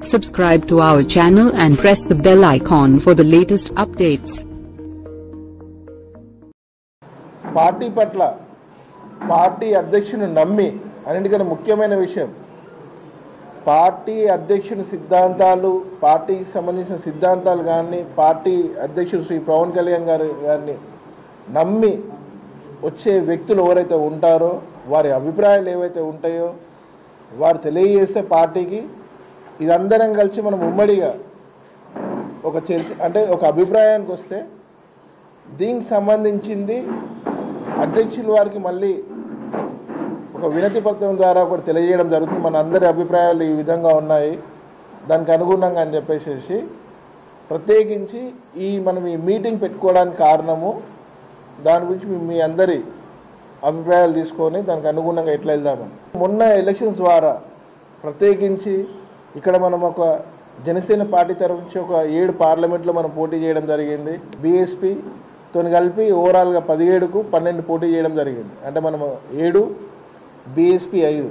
subscribe to our channel and press the bell icon for the latest updates. Party పట్ల party అధ్యక్షుని నమ్మి అన్నిటికన్నా ముఖ్యమైన విషయం పార్టీ అధ్యక్షుని సిద్ధాంతాలు పార్టీకి సంబంధించిన సిద్ధాంతాలు కానీ పార్టీ అధ్యక్షుడు శ్రీ పవన్ కళ్యాణ్ గారు గారిని నమ్మి వచ్చే వ్యక్తులు ఎవరైతే ఉంటారో వారి అభిప్రాయాలు ఏవైతే ఉంటాయో వారు తెలియజేస్తే పార్టీకి ఇదందరం కలిసి మనం ఉమ్మడిగా ఒక చర్చ అంటే ఒక అభిప్రాయానికి వస్తే దీనికి సంబంధించింది అధ్యక్షుల వారికి మళ్ళీ ఒక వినతి పత్రం ద్వారా ఒకటి తెలియజేయడం జరుగుతుంది మన అందరి అభిప్రాయాలు ఈ విధంగా ఉన్నాయి దానికి అనుగుణంగా అని చెప్పేసి ప్రత్యేకించి ఈ మనం ఈ మీటింగ్ పెట్టుకోవడానికి కారణము దాని గురించి మీ- మీ అందరి అభిప్రాయాలు తీసుకొని దానికి అనుగుణంగా ఎట్లా వెళ్దామని మొన్న ఎలక్షన్స్ ద్వారా ప్రత్యేకించి ఇక్కడ మనం ఒక జనసేన పార్టీ తరఫు నుంచి ఒక ఏడు పార్లమెంట్లో మనం పోటీ చేయడం జరిగింది బీఎస్పీతో కలిపి ఓవరాల్గా పదిహేడుకు పన్నెండు పోటీ చేయడం జరిగింది అంటే మనము ఏడు బీఎస్పీ ఐదు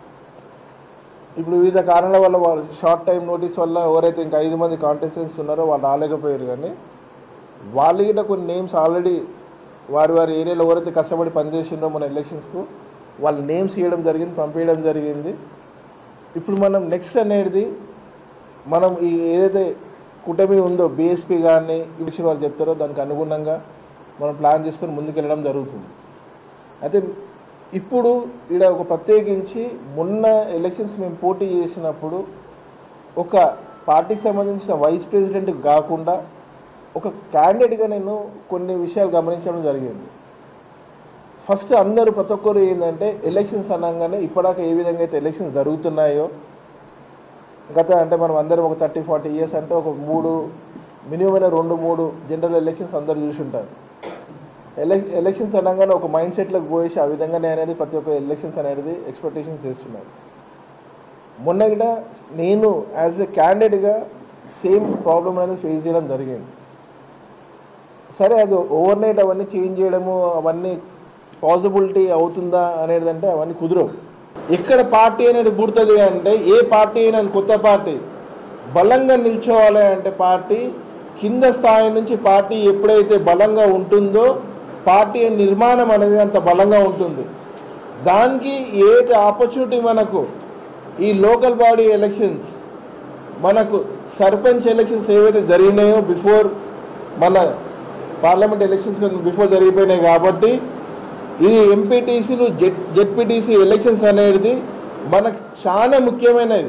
ఇప్పుడు వివిధ కారణాల వల్ల వాళ్ళు షార్ట్ టైం నోటీస్ వల్ల ఎవరైతే ఇంకా ఐదు మంది కాంటెస్టెంట్స్ ఉన్నారో వాళ్ళు రాలేకపోయారు కానీ వాళ్ళు గిట్ట కొన్ని నేమ్స్ ఆల్రెడీ వారి వారి ఏరియాలో ఎవరైతే కష్టపడి పనిచేసిండ్రో మన ఎలక్షన్స్కు వాళ్ళ నేమ్స్ ఇవ్వడం జరిగింది పంపించడం జరిగింది ఇప్పుడు మనం నెక్స్ట్ అనేది మనం ఈ ఏదైతే కూటమి ఉందో బీఎస్పీ కానీ ఈ విషయం వాళ్ళు చెప్తారో దానికి అనుగుణంగా మనం ప్లాన్ చేసుకొని ముందుకెళ్ళడం జరుగుతుంది అయితే ఇప్పుడు ఇక్కడ ఒక ప్రత్యేకించి మొన్న ఎలక్షన్స్ మేము పోటీ చేసినప్పుడు ఒక పార్టీకి సంబంధించిన వైస్ ప్రెసిడెంట్ కాకుండా ఒక క్యాండిడేట్గా నేను కొన్ని విషయాలు గమనించడం జరిగింది ఫస్ట్ అందరూ ప్రతి ఒక్కరు ఏంటంటే ఎలక్షన్స్ అనగానే ఇప్పటిదాకా ఏ విధంగా అయితే ఎలక్షన్స్ జరుగుతున్నాయో గత అంటే మనం అందరం ఒక థర్టీ ఫార్టీ ఇయర్స్ అంటే ఒక మూడు మినిమం అయినా రెండు మూడు జనరల్ ఎలక్షన్స్ అందరు చూసి ఉంటారు ఎలక్ ఎలక్షన్స్ అనగానే ఒక మైండ్ సెట్లకు పోయేసి ఆ విధంగానే అనేది ప్రతి ఒక్క ఎలక్షన్స్ అనేది ఎక్స్పెక్టేషన్స్ చేస్తున్నారు మొన్న కూడా నేను యాజ్ ఎ క్యాండిడేట్గా సేమ్ ప్రాబ్లం అనేది ఫేస్ చేయడం జరిగింది సరే అది ఓవర్ నైట్ అవన్నీ చేంజ్ చేయడము అవన్నీ పాసిబిలిటీ అవుతుందా అనేది అంటే అవన్నీ కుదరవు ఎక్కడ పార్టీ అనేది పుడుతుంది అంటే ఏ పార్టీ అయినా కొత్త పార్టీ బలంగా నిల్చోవాలి అంటే పార్టీ కింద స్థాయి నుంచి పార్టీ ఎప్పుడైతే బలంగా ఉంటుందో పార్టీ నిర్మాణం అనేది అంత బలంగా ఉంటుంది దానికి ఏ ఆపర్చునిటీ మనకు ఈ లోకల్ బాడీ ఎలక్షన్స్ మనకు సర్పంచ్ ఎలక్షన్స్ ఏవైతే జరిగినాయో బిఫోర్ మన పార్లమెంట్ ఎలక్షన్స్ బిఫోర్ జరిగిపోయినాయి కాబట్టి ఇది ఎంపీటీసీలు జెడ్ జెడ్పీటీసీ ఎలక్షన్స్ అనేది మనకు చాలా ముఖ్యమైనది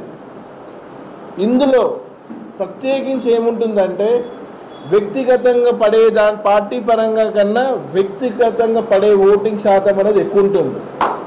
ఇందులో ప్రత్యేకించి ఏముంటుందంటే వ్యక్తిగతంగా పడే దాని పార్టీ పరంగా కన్నా వ్యక్తిగతంగా పడే ఓటింగ్ శాతం అనేది ఎక్కువ ఉంటుంది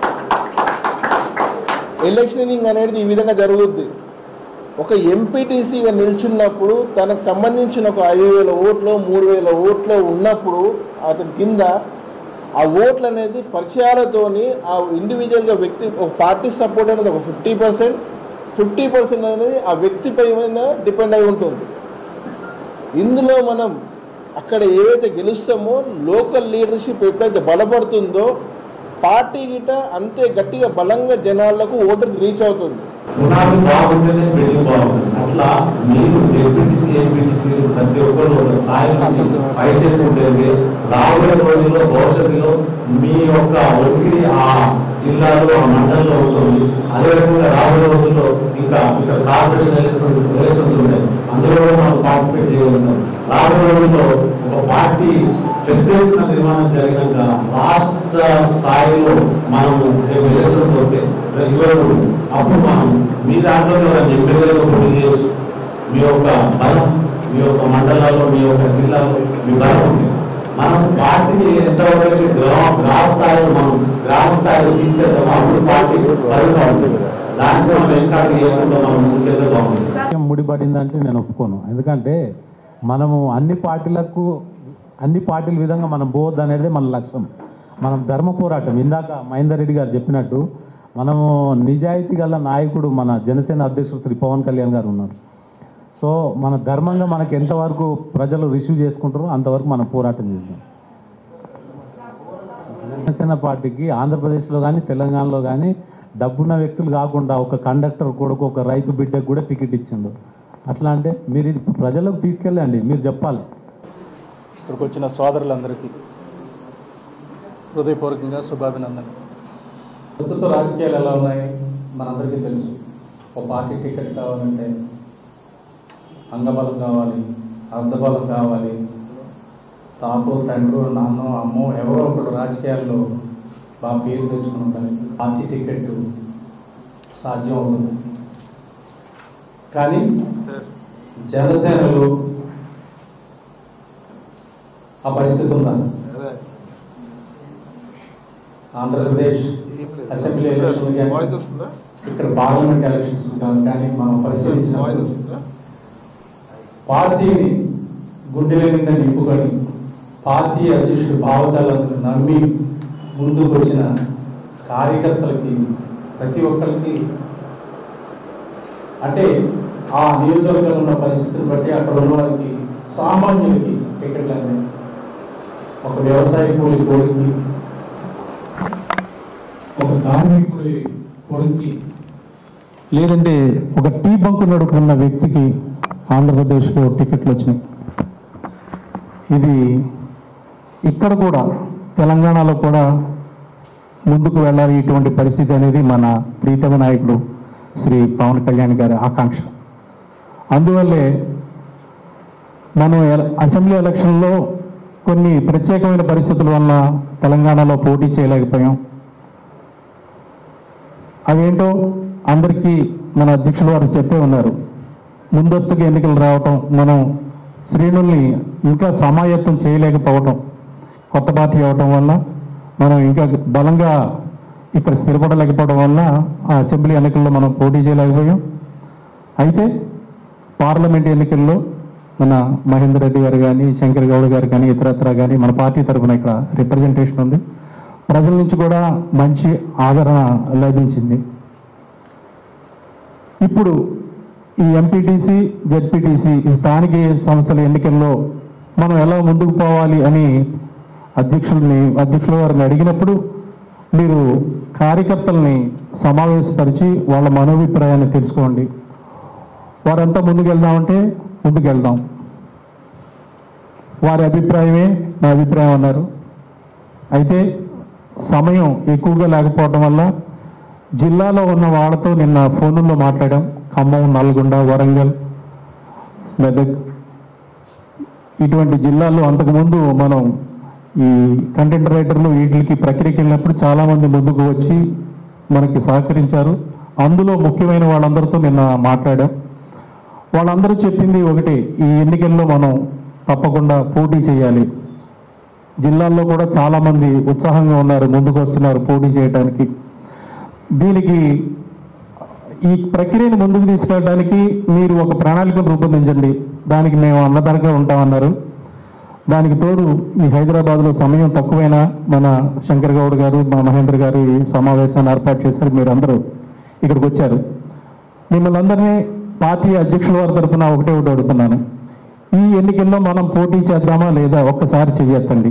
ఎలక్షనింగ్ అనేది ఈ విధంగా జరుగుద్ది ఒక ఎంపీటీసీగా నిల్చున్నప్పుడు తనకు సంబంధించిన ఒక ఐదు వేల ఓట్లు మూడు వేల ఓట్లు ఉన్నప్పుడు అతని కింద ఆ ఓట్లు అనేది పరిచయాలతోని ఆ ఇండివిజువల్గా వ్యక్తి ఒక పార్టీ సపోర్ట్ అనేది ఒక ఫిఫ్టీ పర్సెంట్ ఫిఫ్టీ పర్సెంట్ అనేది ఆ వ్యక్తిపై మీద డిపెండ్ అయి ఉంటుంది ఇందులో మనం అక్కడ ఏవైతే గెలుస్తామో లోకల్ లీడర్షిప్ ఎప్పుడైతే బలపడుతుందో పార్టీ గిట అంతే గట్టిగా బలంగా జనాలకు ఓటర్ రీచ్ అవుతుంది పునాది బాగుంటేనే బిల్డింగ్ బాగుంటుంది అట్లా మీరు జెడ్పీటీసీ ఎంపీటీసీ ప్రతి ఒక్కరు ఒక స్థాయి నుంచి ఫైట్ చేసుకుంటే రాబోయే రోజుల్లో భవిష్యత్తులో మీ యొక్క ఒత్తిడి ఆ జిల్లాలో ఆ మండలంలో ఉంటుంది అదే రకంగా రాబోయే రోజుల్లో ఇంకా ఇక్కడ కార్పొరేషన్ ఎలక్షన్స్ ఎలక్షన్స్ ఉంటాయి అందులో కూడా మనం పార్టిసిపేట్ చేయగలుగుతాం రాబోయే రోజుల్లో ఒక పార్టీ పెద్ద ఎత్తున నిర్మాణం జరిగినాక రాష్ట్ర స్థాయిలో మనము రేపు ఎలక్షన్స్ వస్తే ఇవ్వరు అప్పుడు మనం మీ దాంట్లో ఎవరైనా ఎమ్మెల్యేగా పోటీ చేయొచ్చు మీ యొక్క బలం మీ యొక్క మండలాల్లో మీ యొక్క జిల్లాలో మీ బలం ఉంది మనం పార్టీని ఎంతవరకు అయితే గ్రామ గ్రామ స్థాయిలో మనం గ్రామ స్థాయిలో తీసుకెళ్తామో అప్పుడు పార్టీ బలంగా ఉంటుంది దానికి మనం ఇంకా చేయకుండా మనం ముందుకెళ్తే బాగుంటుంది రాజకీయం ముడిపడిందంటే నేను ఒప్పుకోను ఎందుకంటే మనము అన్ని పార్టీలకు అన్ని పార్టీల విధంగా మనం పోవద్దు అనేది మన లక్ష్యం మనం ధర్మ పోరాటం ఇందాక మహేందర్ రెడ్డి గారు చెప్పినట్టు మనము నిజాయితీ గల నాయకుడు మన జనసేన అధ్యక్షుడు శ్రీ పవన్ కళ్యాణ్ గారు ఉన్నారు సో మన ధర్మంగా మనకి ఎంతవరకు ప్రజలు రిసీవ్ చేసుకుంటారో అంతవరకు మనం పోరాటం చేద్దాం జనసేన పార్టీకి ఆంధ్రప్రదేశ్లో కానీ తెలంగాణలో కానీ డబ్బున్న వ్యక్తులు కాకుండా ఒక కండక్టర్ కొడుకు ఒక రైతు బిడ్డకు కూడా టికెట్ ఇచ్చిండు అట్లా అంటే మీరు ఇది ప్రజలకు తీసుకెళ్ళండి మీరు చెప్పాలి ఇక్కడికి వచ్చిన సోదరులందరికీ హృదయపూర్వకంగా శుభాభినందనలు ప్రస్తుత రాజకీయాలు ఎలా ఉన్నాయి మనందరికీ తెలుసు ఒక పార్టీ టికెట్ కావాలంటే అంగబలం కావాలి అర్ధబలం కావాలి తాతో తండ్రు నాన్నో అమ్మో ఎవరో ఒకడు రాజకీయాల్లో బాగా పేరు తెచ్చుకుని ఉండాలి పార్టీ టికెట్ సాధ్యం అవుతుంది కానీ జనసేనలో ఆ పరిస్థితి ఉందా ఆంధ్రప్రదేశ్ అసెంబ్లీ ఎలక్షన్ కానీ ఇక్కడ పార్లమెంట్ ఎలక్షన్స్ కానీ కానీ మనం పరిశీలించిన పార్టీని గుండెల నిండా నింపుకొని పార్టీ అధ్యక్షుడు భావజాలను నమ్మి ముందుకు వచ్చిన కార్యకర్తలకి ప్రతి ఒక్కరికి అంటే ఆ నియోజకవర్గంలో ఉన్న పరిస్థితిని బట్టి అక్కడ ఉన్న వారికి సామాన్యులకి టికెట్లు అనేది ఒక వ్యవసాయ కూలి కోడికి ఒక కార్మికుడి కొడుక్కి లేదంటే ఒక టీ బంక్ నడుపుకున్న వ్యక్తికి ఆంధ్రప్రదేశ్లో టికెట్లు వచ్చినాయి ఇది ఇక్కడ కూడా తెలంగాణలో కూడా ముందుకు వెళ్ళాలి ఇటువంటి పరిస్థితి అనేది మన ప్రీతమ నాయకుడు శ్రీ పవన్ కళ్యాణ్ గారి ఆకాంక్ష అందువల్లే మనం ఎల- అసెంబ్లీ ఎలక్షన్లో కొన్ని ప్రత్యేకమైన పరిస్థితుల వల్ల తెలంగాణలో పోటీ చేయలేకపోయాం అవేంటో అందరికీ మన అధ్యక్షుల వారు చెప్పే ఉన్నారు ముందస్తుగా ఎన్నికలు రావటం మనం శ్రేణుల్ని ఇంకా సమాయత్తం చేయలేకపోవటం కొత్త పార్టీ అవటం వల్ల మనం ఇంకా బలంగా ఇక్కడ స్థిరపడలేకపోవడం వల్ల ఆ అసెంబ్లీ ఎన్నికల్లో మనం పోటీ చేయలేకపోయాం అయితే పార్లమెంట్ ఎన్నికల్లో మన మహేందర్ రెడ్డి గారు కానీ శంకర్ గౌడ్ గారు కానీ ఇతరత్ర కానీ మన పార్టీ తరఫున ఇక్కడ రిప్రజెంటేషన్ ఉంది ప్రజల నుంచి కూడా మంచి ఆదరణ లభించింది ఇప్పుడు ఈ ఎంపీటీసీ జెడ్పీటీసీ ఈ స్థానిక సంస్థల ఎన్నికల్లో మనం ఎలా ముందుకు పోవాలి అని అధ్యక్షుల్ని అధ్యక్షుల వారిని అడిగినప్పుడు మీరు కార్యకర్తల్ని సమావేశపరిచి వాళ్ళ మనోభిప్రాయాన్ని తెలుసుకోండి వారంతా ముందుకు వెళ్దామంటే ముందుకు వెళ్దాం వారి అభిప్రాయమే నా అభిప్రాయం అన్నారు అయితే సమయం ఎక్కువగా లేకపోవడం వల్ల జిల్లాలో ఉన్న వాళ్ళతో నిన్న ఫోన్లో మాట్లాడాం ఖమ్మం నల్గొండ వరంగల్ మెదక్ ఇటువంటి జిల్లాల్లో అంతకుముందు మనం ఈ కంటెంట్ రైటర్లు వీటికి ప్రక్రియకి వెళ్ళినప్పుడు చాలామంది ముందుకు వచ్చి మనకి సహకరించారు అందులో ముఖ్యమైన వాళ్ళందరితో నిన్న మాట్లాడాం వాళ్ళందరూ చెప్పింది ఒకటి ఈ ఎన్నికల్లో మనం తప్పకుండా పోటీ చేయాలి జిల్లాల్లో కూడా చాలా మంది ఉత్సాహంగా ఉన్నారు ముందుకు వస్తున్నారు పోటీ చేయడానికి దీనికి ఈ ప్రక్రియను ముందుకు తీసుకెళ్ళడానికి మీరు ఒక ప్రణాళికను రూపొందించండి దానికి మేము అన్నదానిగా ఉంటామన్నారు దానికి తోడు ఈ హైదరాబాద్లో సమయం తక్కువైనా మన శంకర్ గౌడ్ గారు మా మహేంద్ర గారు ఈ సమావేశాన్ని ఏర్పాటు చేశారు మీరు అందరూ ఇక్కడికి వచ్చారు మిమ్మల్ని అందరినీ పార్టీ అధ్యక్షుల వారి తరఫున ఒకటే ఒకటి అడుగుతున్నాను ఈ ఎన్నికల్లో మనం పోటీ చేద్దామా లేదా ఒక్కసారి చెయ్యొద్దండి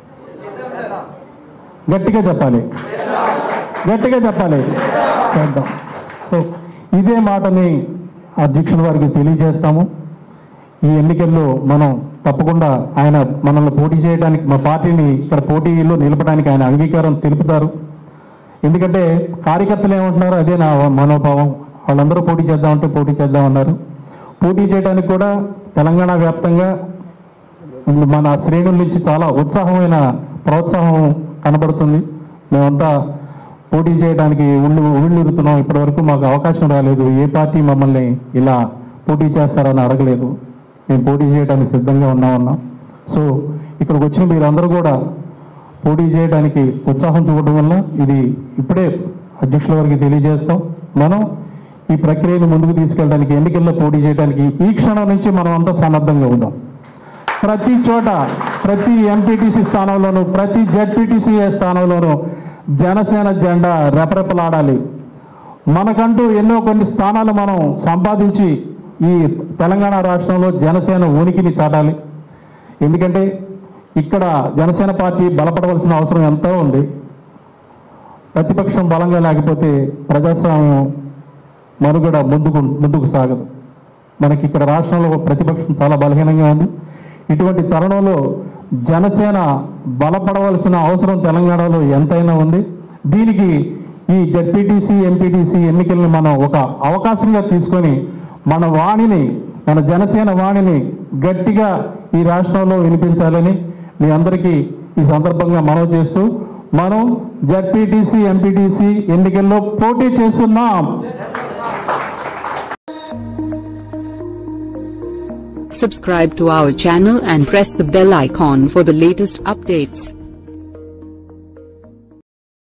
గట్టిగా చెప్పాలి గట్టిగా చెప్పాలి చేద్దాం సో ఇదే మాటని అధ్యక్షుల వారికి తెలియజేస్తాము ఈ ఎన్నికల్లో మనం తప్పకుండా ఆయన మనల్ని పోటీ చేయడానికి మా పార్టీని ఇక్కడ పోటీలో నిలపడానికి ఆయన అంగీకారం తెలుపుతారు ఎందుకంటే కార్యకర్తలు ఏమంటున్నారో అదే నా మనోభావం వాళ్ళందరూ పోటీ చేద్దామంటే పోటీ చేద్దామన్నారు పోటీ చేయడానికి కూడా తెలంగాణ వ్యాప్తంగా మన శ్రేణుల నుంచి చాలా ఉత్సాహమైన ప్రోత్సాహం కనబడుతుంది మేమంతా పోటీ చేయడానికి ఉళ్ళు ఉళ్ళురుతున్నాం ఇప్పటివరకు మాకు అవకాశం రాలేదు ఏ పార్టీ మమ్మల్ని ఇలా పోటీ చేస్తారని అడగలేదు మేము పోటీ చేయడానికి సిద్ధంగా ఉన్నామన్నాం సో ఇక్కడికి వచ్చిన మీరందరూ కూడా పోటీ చేయడానికి ఉత్సాహం చూపడం వల్ల ఇది ఇప్పుడే అధ్యక్షుల వారికి తెలియజేస్తాం మనం ఈ ప్రక్రియను ముందుకు తీసుకెళ్ళడానికి ఎన్నికల్లో పోటీ చేయడానికి ఈ క్షణం నుంచి మనం అంతా సన్నద్ధంగా ఉందాం ప్రతి చోట ప్రతి ఎంపీటీసీ స్థానంలోనూ ప్రతి జెడ్పీటీసీ స్థానంలోనూ జనసేన జెండా రెపరెపలాడాలి మనకంటూ ఎన్నో కొన్ని స్థానాలు మనం సంపాదించి ఈ తెలంగాణ రాష్ట్రంలో జనసేన ఉనికిని చాటాలి ఎందుకంటే ఇక్కడ జనసేన పార్టీ బలపడవలసిన అవసరం ఎంతో ఉంది ప్రతిపక్షం బలంగా లేకపోతే ప్రజాస్వామ్యం మనుగడ ముందుకు ముందుకు సాగదు మనకి ఇక్కడ రాష్ట్రంలో ప్రతిపక్షం చాలా బలహీనంగా ఉంది ఇటువంటి తరుణంలో జనసేన బలపడవలసిన అవసరం తెలంగాణలో ఎంతైనా ఉంది దీనికి ఈ జడ్పీటీసీ ఎంపీటీసీ ఎన్నికల్ని మనం ఒక అవకాశంగా తీసుకొని మన వాణిని మన జనసేన వాణిని గట్టిగా ఈ రాష్ట్రంలో వినిపించాలని మీ అందరికీ ఈ సందర్భంగా మనవి చేస్తూ మనం జడ్పీటీసీ ఎంపీటీసీ ఎన్నికల్లో పోటీ చేస్తున్నాం Subscribe to our channel and press the bell icon for the latest updates.